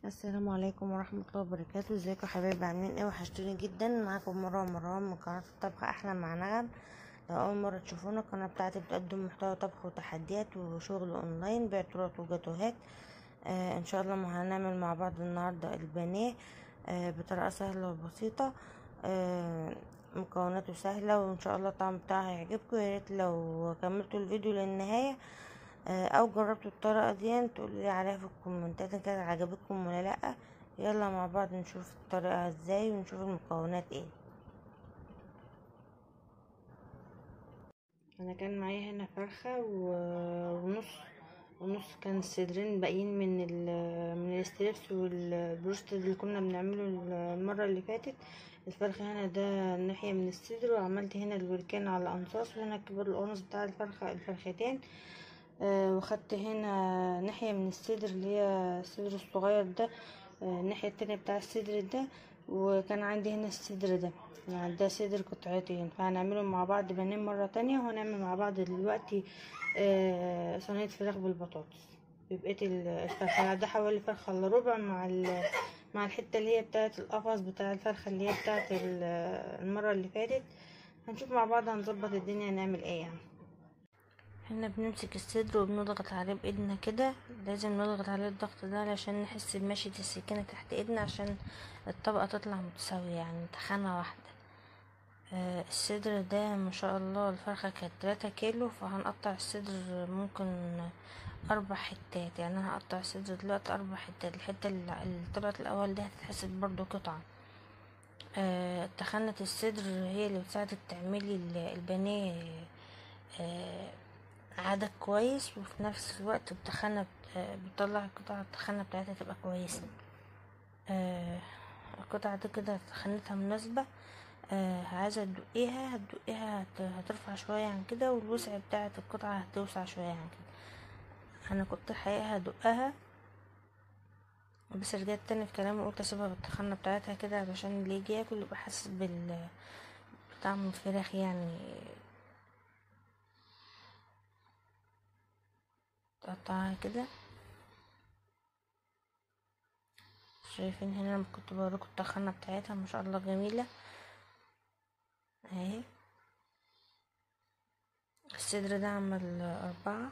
السلام عليكم ورحمة الله وبركاته ازيكم يا حبايبي عاملين ايه وحشتوني جدا معاكم مروة مروان من قناة الطبخ احلى مع نغم لو اول مرة تشوفونا القناة بتاعتي بتقدم محتوى طبخ وتحديات وشغل اونلاين بعطورات وجاتوهات آه ان شاء الله ما هنعمل مع بعض النهاردة البانيه آه بطريقة سهلة وبسيطة آه مكوناته سهلة وان شاء الله الطعم بتاعها يعجبكم يا ريت لو كملتوا الفيديو للنهاية آه، او جربتوا الطريقه دي تقولوا لي عليها في الكومنتات ان كانت عجبتكم ولا لا يلا مع بعض نشوف الطريقه ازاي ونشوف المكونات ايه انا كان معايا هنا فرخه و- ونص ونص كان الصدرين باقيين من ال من الاستريبس والبروست اللي كنا بنعمله المره اللي فاتت الفرخه هنا ده ناحيه من الصدر وعملت هنا الوركان على الانصاص وهنا كبر القرنص بتاع الفرخه الفرختين آه، وخدت هنا ناحية من الصدر اللي هي الصدر الصغير ده آه، الناحية التانية بتاع الصدر ده وكان عندي هنا الصدر ده يعني ده صدر قطعتين فهنعملهم مع بعض بانيه مرة تانية وهنعمل مع بعض دلوقتي آه، صينية فراخ بالبطاطس ببقية ال- الفرخة يعني ده حوالي فرخة الا ربع مع ال مع الحتة اللي هي بتاعة القفص بتاع الفرخة اللي هي بتاعة ال- المرة اللي فاتت هنشوف مع بعض هنظبط الدنيا هنعمل ايه يعني هنا بنمسك الصدر وبنضغط عليه بايدنا كده لازم نضغط عليه الضغط ده علشان نحس بمشية السكينة تحت ايدنا عشان الطبقة تطلع متساوية يعني تخانة واحدة آه الصدر ده ما شاء الله الفرخة كانت تلاتة كيلو فهنقطع الصدر ممكن اربع حتات يعني انا هقطع الصدر دلوقتي اربع حتات الحتة اللي اللي طلعت الاول دي هتتحسب برضو قطعة آه تخانة الصدر هي اللي بتساعدك تعملي ال- البانيه آه عدد كويس وفي نفس الوقت التخانة بت- آه، بتطلع القطعة التخانة بتاعتها تبقى كويسة آه، القطعة دي كده تخانتها مناسبة آه، عايزة تدقيها هتدقيها هت- هترفع شوية عن كده والوسع بتاعة القطعة هتوسع شوية عن كده أنا كنت الحقيقة هدقها بس رجعت تاني في كلامي وقلت اسيبها بالتخانة بتاعتها كده علشان اللي يجي ياكل يبقى حاسس بال بطعم الفراخ يعني تقطعها كده شايفين هنا لما كنت بوريكم التخانة بتاعتها ما شاء الله جميلة اهي الصدر ده عمل أربعة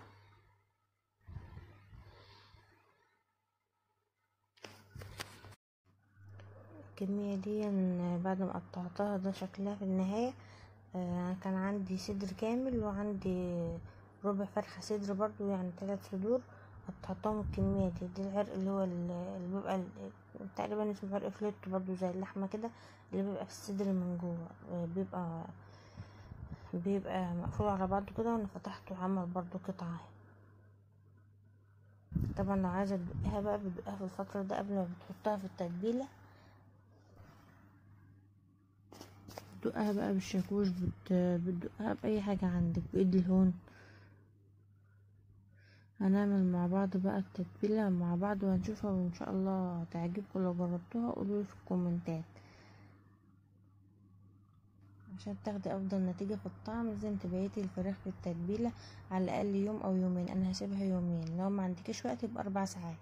الكمية دي بعد ما قطعتها ده شكلها في النهاية آه، كان عندي صدر كامل وعندي ربع فرخة صدر برضو يعني ثلاث صدور قطعتهم الكمية دي دي العرق اللي هو ال- اللي بيبقى ال- تقريبا اسمه عرق فليت برضو زي اللحمة كده اللي بيبقى في الصدر من جوه آه، بيبقى بيبقى مقفول على بعضه كده وانا فتحته عمل برضو قطعة اهي. طبعا لو عايزة تدقها بقى بتدقها في الفترة ده قبل ما بتحطها في التتبيلة بتدقها بقى بالشاكوش بت... بتدقها بأي حاجة عندك بإيد الهون هنعمل مع بعض بقى التتبيلة مع بعض وهنشوفها وإن شاء الله تعجبكم لو جربتوها قولولي في الكومنتات عشان تاخدي أفضل نتيجة في الطعم لازم تبيتي الفراخ في التتبيلة على الأقل يوم أو يومين أنا هسيبها يومين لو ما عندكيش وقت يبقى أربع ساعات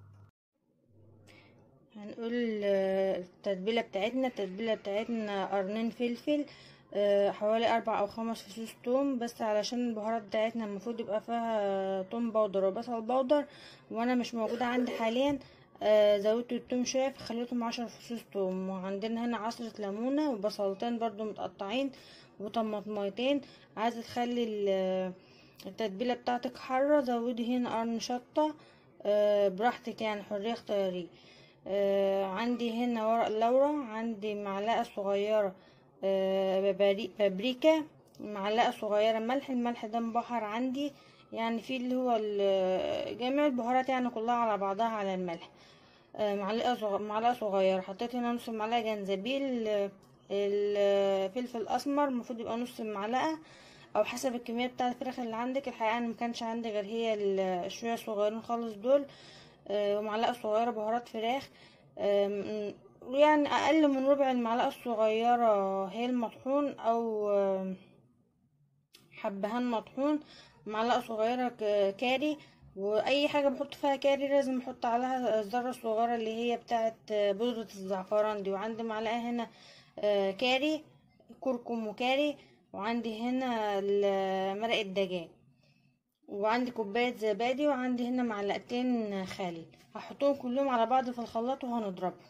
هنقول آه، التتبيلة بتاعتنا التتبيلة بتاعتنا قرنين فلفل آه، حوالي أربع أو خمس فصوص توم بس علشان البهارات بتاعتنا المفروض يبقى فيها توم بودر وبصل بودر وأنا مش موجودة عندي حاليا آه، زودت التوم شوية فخليتهم عشر فصوص توم وعندنا هنا عصرة ليمونة وبصلتين برضو متقطعين وطماطميتين عايزة تخلي ال- التتبيلة بتاعتك حارة زودي هنا قرن شطة آه، براحتك يعني حرية اختيارية آه، عندي هنا ورق لورا عندي معلقة صغيرة آه، ببري- بابريكا معلقة صغيرة ملح الملح ده مبحر عندي يعني في اللي هو ال- جميع البهارات يعني كلها على بعضها على الملح آه، معلقة صغ... معلقة صغيرة حطيت هنا نص معلقة جنزبيل آه، الفلفل أسمر المفروض يبقى نص معلقة أو حسب الكمية بتاعة الفراخ اللي عندك الحقيقة أنا مكانش عندي غير هي ال- الشوية الصغيرين خالص دول آه، ومعلقة صغيرة بهارات فراخ آم، يعني أقل من ربع المعلقة الصغيرة هي المطحون أو آم، حبهان مطحون معلقة صغيرة ك- كاري واي حاجه بحط فيها كاري لازم احط عليها الذره الصغيره اللي هي بتاعه بودره الزعفران دي وعندي معلقه هنا آه، كاري كركم وكاري وعندي هنا ال- مرق الدجاج وعندي كوبايه زبادي وعندي هنا معلقتين خل هحطهم كلهم على بعض في الخلاط وهنضربهم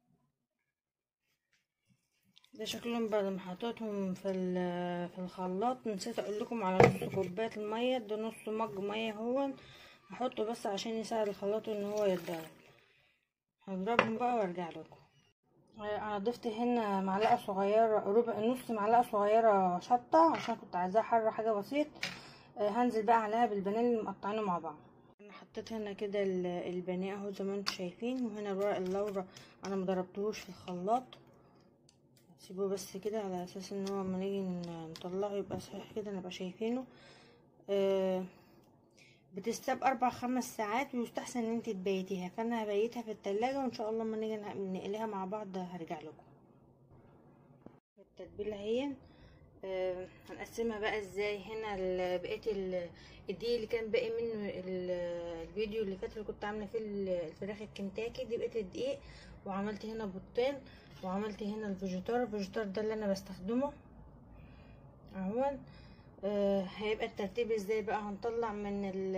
ده شكلهم بعد ما حطيتهم في ال- في الخلاط نسيت اقول لكم على نص كوبايه الميه ده نص مج ميه هو هحطه بس عشان يساعد الخلاط ان هو يتضرب هضربهم بقى وارجع لكم انا ضفت هنا معلقه صغيره ربع نص معلقه صغيره شطه عشان كنت عايزاها حاره حاجه بسيط آه، هنزل بقى عليها بالبانيه اللي مقطعينه مع بعض انا حطيت هنا كده ال- البانيه اهو زي ما انتم شايفين وهنا ورق اللورا انا مضربتهوش في الخلاط سيبه بس كده على اساس ان هو لما نيجي ن- نطلعه يبقى صحيح كده نبقى شايفينه آه بتستاب اربع خمس ساعات ويستحسن ان انت تبيتيها فانا هبيتها في التلاجة وان شاء الله لما نيجي ن- نقليها مع بعض هرجع لكم التتبيله اهي آه هنقسمها بقى ازاي هنا ال- بقيه ال- الدقيق اللي كان باقي منه ال- الفيديو اللي فات اللي كنت عامله فيه ال- الفراخ الكنتاكي دي بقيه الدقيق وعملت هنا بيضتين وعملت هنا الفيجيتار الفيجيتار ده اللي انا بستخدمه اهو آه هيبقى الترتيب ازاي بقى هنطلع من ال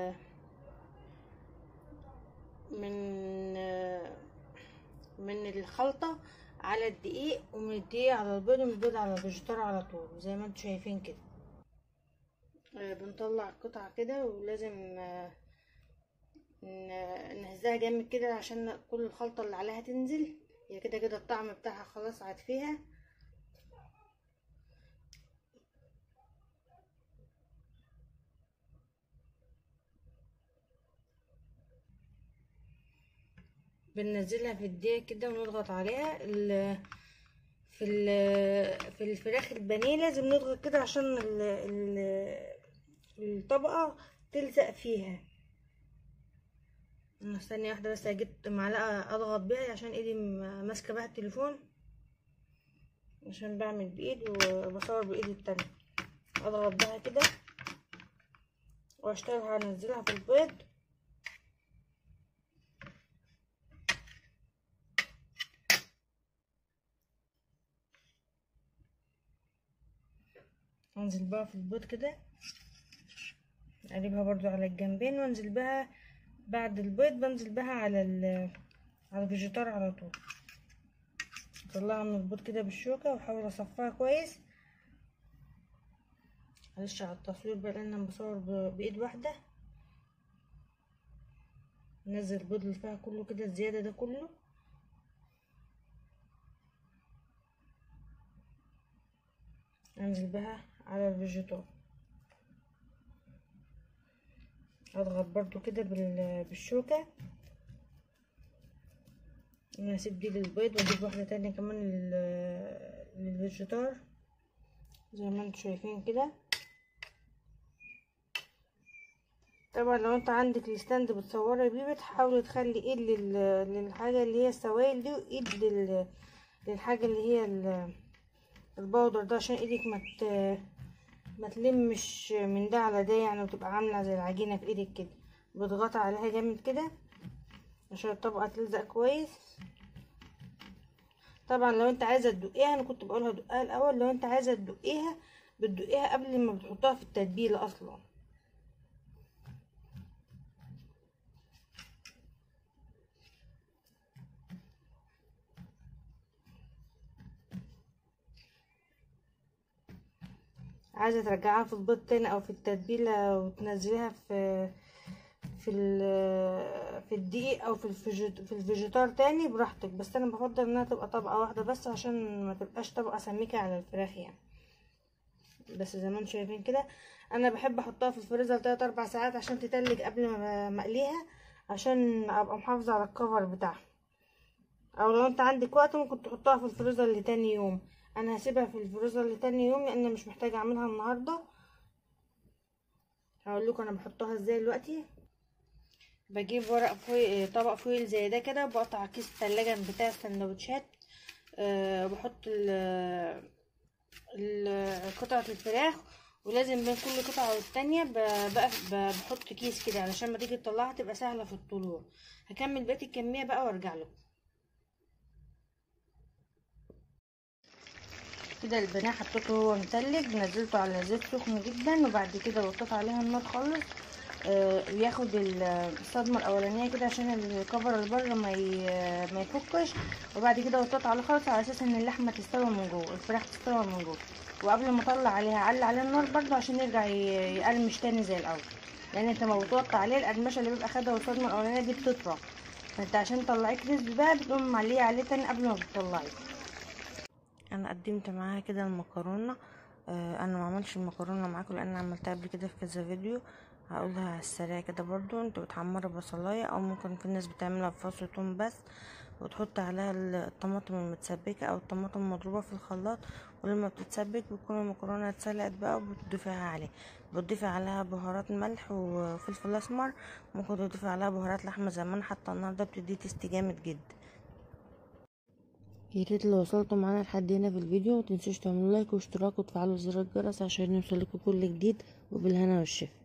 من آه من الخلطة على الدقيق ومن الدقيق على البيض ومن البيض على الفيجيتار على طول زي ما انتم شايفين كده آه بنطلع القطعة كده ولازم آه ن- نهزها جامد كده عشان كل الخلطة اللي عليها تنزل هي كده كده الطعم بتاعها خلاص عاد فيها بننزلها في الدقيق كده ونضغط عليها ال في ال في الفراخ البانيه لازم نضغط كده عشان ال ال الطبقة تلزق فيها أنا ثانية واحدة بس اجيب معلقة اضغط بيها عشان ايدي م- ماسكة بها التليفون عشان بعمل بايد وبصور بايدي التانية اضغط بها كده واشتغل هنزلها في البيض انزل بقى في البيض كده اقلبها برضو على الجنبين وانزل بها بعد البيض بنزل بها على ال على الفيجيتار على طول اطلعها من البيض كده بالشوكة واحاول اصفيها كويس معلش على التصوير بقى لان انا بصور ب- بايد واحدة نزل البيض اللي فيها كله كده الزيادة ده كله انزل بها على الفيجيتار اضغط برضو كده بال- بالشوكة انا هسيب دي للبيض واجيب واحدة تانية كمان لل- للفيجيتار زي ما انتم شايفين كده طبعا لو انت عندك الستاند بتصوري بيه بتحاولي تخلي ايد لل- للحاجة اللي هي السوائل دي وايد لل- للحاجة اللي هي ال- البودر ده عشان ايدك ما ت... ما تلمش من ده على ده يعني وتبقى عامله زي العجينه في ايدك كده بتضغطي عليها جامد كده عشان الطبقه تلزق كويس طبعا لو انت عايزه تدقيها انا كنت بقولها دقها الاول لو انت عايزه تدقيها بتدقيها قبل ما بتحطها في التتبيله اصلا عايزه ترجعها في البيض تاني او في التتبيله وتنزليها في في ال- في الدقيق او في الفيجيت في الفيجيتار تاني براحتك بس انا بفضل انها تبقى طبقه واحده بس عشان ما تبقاش طبقه سميكه على الفراخ يعني بس زي ما انتم شايفين كده انا بحب احطها في الفريزر 3 4 ساعات عشان تتلج قبل ما ما اقليها عشان ابقى محافظه على الكفر بتاعها او لو انت عندك وقت ممكن تحطها في الفريزر لتاني يوم انا هسيبها في الفريزر لتاني يوم لان مش محتاجه اعملها النهارده هقول لكم انا بحطها ازاي دلوقتي بجيب ورق فويل طبق فويل زي ده كده بقطع كيس التلاجة بتاع السندوتشات أه بحط ال ال- قطعة الفراخ ولازم بين كل قطعة والتانية ب- بقى ب- بحط كيس كده علشان ما تيجي تطلعها تبقى سهلة في الطلوع هكمل بقية الكمية بقى وارجع لكم كده البناء حطيته وهو متلج نزلته على زيت سخن جدا وبعد كده وطيت عليها النار خالص آه، ياخد ال- الصدمة الأولانية كده عشان الكفر اللي بره ما ي- ما يفكش وبعد كده وطيت عليه خالص على أساس إن اللحمة تستوي من جوه الفراخ تستوي من جوه وقبل ما أطلع عليها علي عليه النار برضه عشان يرجع ي- يقرمش تاني زي الأول لأن أنت ما بتوطي عليه القرمشة اللي بيبقى خدها والصدمة الأولانية دي بتطرى فأنت عشان تطلعيه كريسبي بقى بتقوم معليه عليه تاني قبل ما بتطلعيه انا قدمت معاها كده المكرونه آه انا ما عملش المكرونه معاكم لان عملتها قبل كده في كذا فيديو هقولها على السريع كده برضو انتوا بتحمروا بصلايه او ممكن في ناس بتعملها بفص ثوم بس وتحط عليها الطماطم المتسبكه او الطماطم المضروبه في الخلاط ولما بتتسبك بتكون المكرونه اتسلقت بقى وبتضيفيها عليه بتضيفي عليها بهارات ملح وفلفل اسمر ممكن تضيفي عليها بهارات لحمه زي ما انا حاطه النهارده بتدي تيست جامد جدا يا ريت لو وصلتوا معانا لحد هنا في الفيديو متنسوش تعملوا لايك واشتراك وتفعلوا زر الجرس عشان يوصلكوا كل جديد وبالهنا والشفا